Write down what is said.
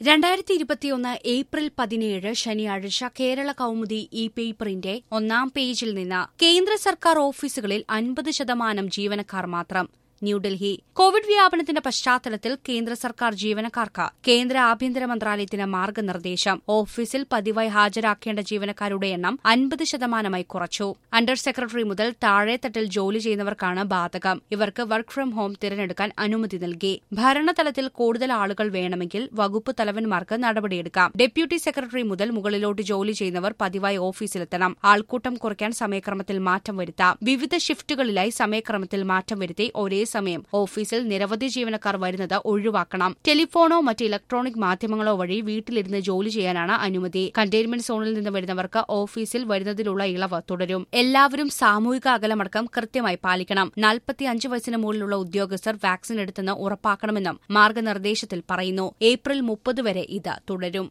രണ്ടായിരത്തി ഇരുപത്തിയൊന്ന് ഏപ്രിൽ പതിനേഴ് ശനിയാഴ്ച കേരള കൌമുദി ഇ പേപ്പറിന്റെ ഒന്നാം പേജിൽ നിന്ന് കേന്ദ്ര സർക്കാർ ഓഫീസുകളിൽ അൻപത് ശതമാനം ജീവനക്കാർ മാത്രം ന്യൂഡൽഹി കോവിഡ് വ്യാപനത്തിന്റെ പശ്ചാത്തലത്തിൽ കേന്ദ്ര സർക്കാർ ജീവനക്കാർക്ക് കേന്ദ്ര ആഭ്യന്തര മന്ത്രാലയത്തിന് മാർഗനിർദ്ദേശം ഓഫീസിൽ പതിവായി ഹാജരാക്കേണ്ട ജീവനക്കാരുടെ എണ്ണം അൻപത് ശതമാനമായി കുറച്ചു അണ്ടർ സെക്രട്ടറി മുതൽ താഴെത്തട്ടിൽ ജോലി ചെയ്യുന്നവർക്കാണ് ബാധകം ഇവർക്ക് വർക്ക് ഫ്രം ഹോം തിരഞ്ഞെടുക്കാൻ അനുമതി നൽകി ഭരണതലത്തിൽ കൂടുതൽ ആളുകൾ വേണമെങ്കിൽ വകുപ്പ് തലവന്മാർക്ക് നടപടിയെടുക്കാം ഡെപ്യൂട്ടി സെക്രട്ടറി മുതൽ മുകളിലോട്ട് ജോലി ചെയ്യുന്നവർ പതിവായി ഓഫീസിലെത്തണം ആൾക്കൂട്ടം കുറയ്ക്കാൻ സമയക്രമത്തിൽ മാറ്റം വരുത്താം വിവിധ ഷിഫ്റ്റുകളിലായി സമയക്രമത്തിൽ മാറ്റം വരുത്തി ഒരേ സമയം ഓഫീസിൽ നിരവധി ജീവനക്കാർ വരുന്നത് ഒഴിവാക്കണം ടെലിഫോണോ മറ്റ് ഇലക്ട്രോണിക് മാധ്യമങ്ങളോ വഴി വീട്ടിലിരുന്ന് ജോലി ചെയ്യാനാണ് അനുമതി കണ്ടെയ്ൻമെന്റ് സോണിൽ നിന്ന് വരുന്നവർക്ക് ഓഫീസിൽ വരുന്നതിലുള്ള ഇളവ് തുടരും എല്ലാവരും സാമൂഹിക അകലമടക്കം കൃത്യമായി പാലിക്കണം നാൽപ്പത്തിയഞ്ച് വയസ്സിന് മുകളിലുള്ള ഉദ്യോഗസ്ഥർ വാക്സിൻ എടുത്തെന്ന് ഉറപ്പാക്കണമെന്നും മാർഗനിർദ്ദേശത്തിൽ പറയുന്നു ഏപ്രിൽ മുപ്പത് വരെ ഇത് തുടരും